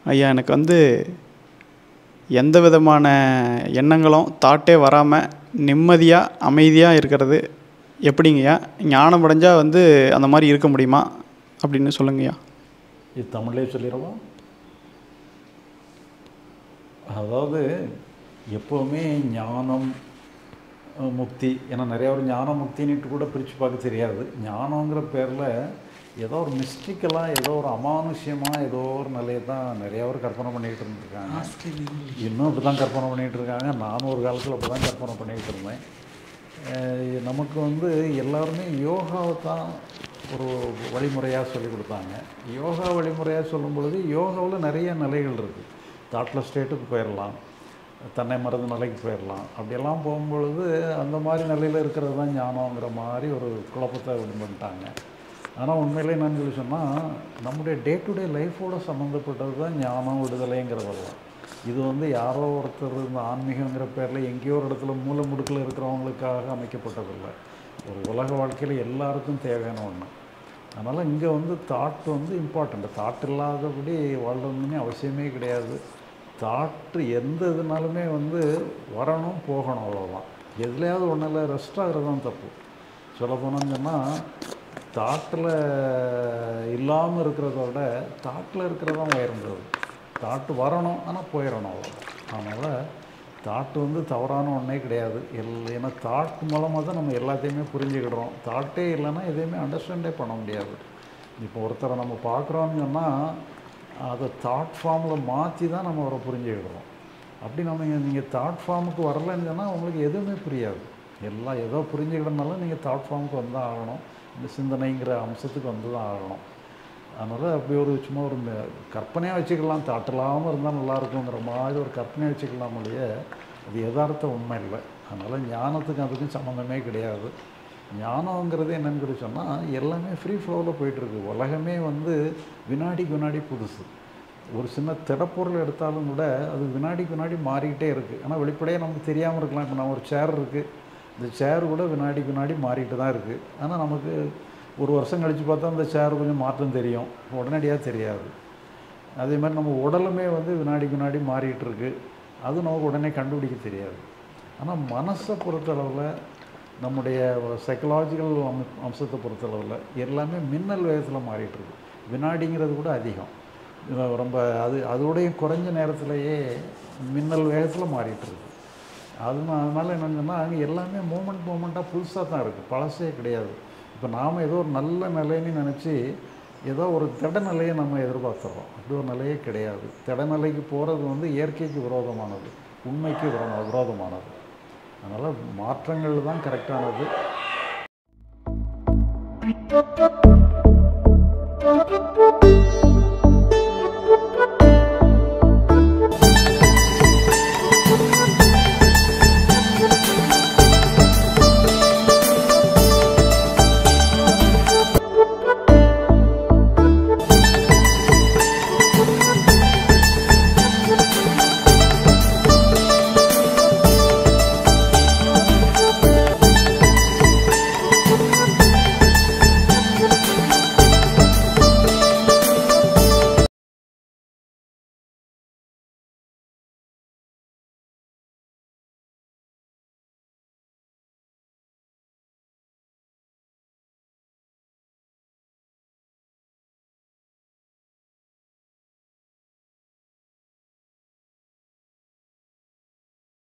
ஐயா எனக்கு வந்து எந்த விதமான எண்ணங்களும் தாட்டே வராமல் நிம்மதியாக அமைதியாக இருக்கிறது எப்படிங்கய்யா ஞானம் அடைஞ்சால் வந்து அந்த மாதிரி இருக்க முடியுமா அப்படின்னு சொல்லுங்கய்யா இது தமிழ்லேயே சொல்லிடுறோமா அதாவது எப்போவுமே ஞானம் அஹ், முக்தி ஏன்னா நிறையா ஒரு ஞான முக்தின்னுட்டு கூட பிரித்து பார்க்க தெரியாது ஞானங்கிற பேரில் ஏதோ ஒரு மிஸ்டிக்கலாக ஏதோ ஒரு அமானுஷ்யமாக ஏதோ ஒரு நிலையை தான் நிறையா பேர் கற்பனை பண்ணிக்கிட்டு இருந்திருக்காங்க இன்னும் அப்படி தான் கற்பனை பண்ணிகிட்டு இருக்காங்க நானும் ஒரு காலத்தில் அப்படி தான் கற்பனை பண்ணிக்கிட்டு இருந்தேன் அஹ் நமக்கு வந்து எல்லாருமே யோகாவை தான் ஒரு வழிமுறையாக சொல்லி கொடுத்தாங்க யோகா வழிமுறையாக சொல்லும் பொழுது யோகாவில் நிறைய நிலைகள் இருக்குது தாட்லெஸ் ஸ்டேட்டுக்கு போயிடலாம் தன்னை மறந்து நிலைக்கு போயிடலாம் அப்படியெல்லாம் போகும்பொழுது அந்த மாதிரி நிலையில் இருக்கிறது தான் ஞானங்கிற மாதிரி ஒரு குழப்பத்தை உண்டு பண்ணிட்டாங்க ஆனால் உண்மையிலே என்னன்னு சொல்லி சொன்னால் நம்முடைய டே டு டே லைஃபோட சம்மந்தப்பட்டது தான் ஞானம் விடுதலைங்கிறதெல்லாம் இது வந்து யாரோ ஒருத்தர் இந்த ஆன்மீகங்கிற பேரில் எங்கேயோ ஒரு இடத்துல மூல முடுக்கில் இருக்கிறவங்களுக்காக அமைக்கப்பட்டதில்லை ஒரு உலக வாழ்க்கையில் எல்லாருக்கும் தேவையான ஒன்று அதனால் இங்கே வந்து தாட் வந்து இம்பார்ட்டண்ட் தாட் இல்லாதபடி வாழ்றதுன்னு அவசியமே கிடையாது தாட்டு எந்த இதுனாலுமே வந்து வரணும் போகணும் அவ்வளோதான் எதுலையாவது ஒன்றில் ரெஸ்ட் ஆகிறது தான் தப்பு சொல்ல போனோம்னு சொன்னால் தாட்டில் இல்லாமல் இருக்கிறத விட தாட்டில் இருக்கிறது தான் உயர்ந்தது தாட்டு வரணும் ஆனால் போயிடணும் அவ்வளோதான் அதனால் தாட்டு வந்து தவறான ஒன்றே கிடையாது எல் ஏன்னா தாட் மூலமாக தான் நம்ம எல்லாத்தையுமே புரிஞ்சுக்கிடுறோம் தாட்டே இல்லைன்னா எதையுமே அண்டர்ஸ்டாண்டே பண்ண முடியாது இப்போ ஒருத்தரை நம்ம பார்க்குறோம்னு சொன்னால் அதை தாட் ஃபார்மில் மாற்றி தான் நம்ம அவரை புரிஞ்சுக்கிடுறோம் அப்படி நம்ம நீங்கள் தாட் ஃபார்முக்கு வரலன்னு சொன்னால் உங்களுக்கு எதுவுமே புரியாது எல்லாம் ஏதோ புரிஞ்சுக்கிடனால நீங்கள் தாட் ஃபார்முக்கு வந்து தான் ஆகணும் இந்த சிந்தனைங்கிற அம்சத்துக்கு வந்து தான் ஆகணும் அதனால் அப்படி ஒரு சும்மா ஒரு ம- கற்பனையாக வச்சுக்கலாம் தாட் இல்லாமல் இருந்தால் நல்லா இருக்குங்கிற மாதிரி ஒரு கற்பனையாக வச்சுக்கலாம் இல்லையே அது யதார்த்த உண்மை இல்லை அதனால் ஞானத்துக்கும் அதுக்கும் சம்மந்தமே கிடையாது ஞானங்கிறது என்னன்னு சொல்லி சொன்னால் எல்லாமே ஃப்ரீ ஃப்ளோவில் போயிட்டுருக்கு உலகமே வந்து வினாடிக்கு வினாடி புதுசு ஒரு சின்ன திடப்பொருள் எடுத்தாலும் கூட அது வினாடிக்கு வினாடி மாறிக்கிட்டே இருக்குது ஆனால் வெளிப்படையாக நமக்கு தெரியாமல் இருக்கலாம் இப்போ நம்ம ஒரு சேர் இருக்குது இந்த சேர் கூட வினாடிக்கு வினாடி மாறிட்டு தான் இருக்குது ஆனால் நமக்கு ஒரு வருஷம் கழித்து பார்த்தா அந்த சேர் கொஞ்சம் மாற்றம் தெரியும் உடனடியாக தெரியாது அதே மாதிரி நம்ம உடலுமே வந்து வினாடிக்கு வினாடி மாறிட்டு இருக்கு அது நமக்கு உடனே கண்டுபிடிக்க தெரியாது ஆனால் மனசை பொறுத்தளவில் நம்முடைய சைக்கலாஜிக்கல் அம்சத்தை பொறுத்தளவில் எல்லாமே மின்னல் வேகத்தில் மாறிட்டு இருக்கு வினாடிங்கிறது கூட அதிகம் இது ரொம்ப அது அதோடைய குறைஞ்ச நேரத்திலேயே மின்னல் வேகத்தில் மாறிட்டு இருக்கு அதனால அதனால் என்னங்கன்னா அங்கே எல்லாமே மூமெண்ட் மூமெண்ட்டாக புதுசாக தான் இருக்குது பழசே கிடையாது இப்போ நாம் ஏதோ ஒரு நல்ல நிலைன்னு நினச்சி ஏதோ ஒரு திட நிலையை நம்ம எதிர்பார்த்துறோம் அப்படி ஒரு நிலையே கிடையாது திட நிலைக்கு போகிறது வந்து இயற்கைக்கு விரோதமானது உண்மைக்கு விரோ- விரோதமானது அதனால் மாற்றங்கள் தான் கரெக்டானது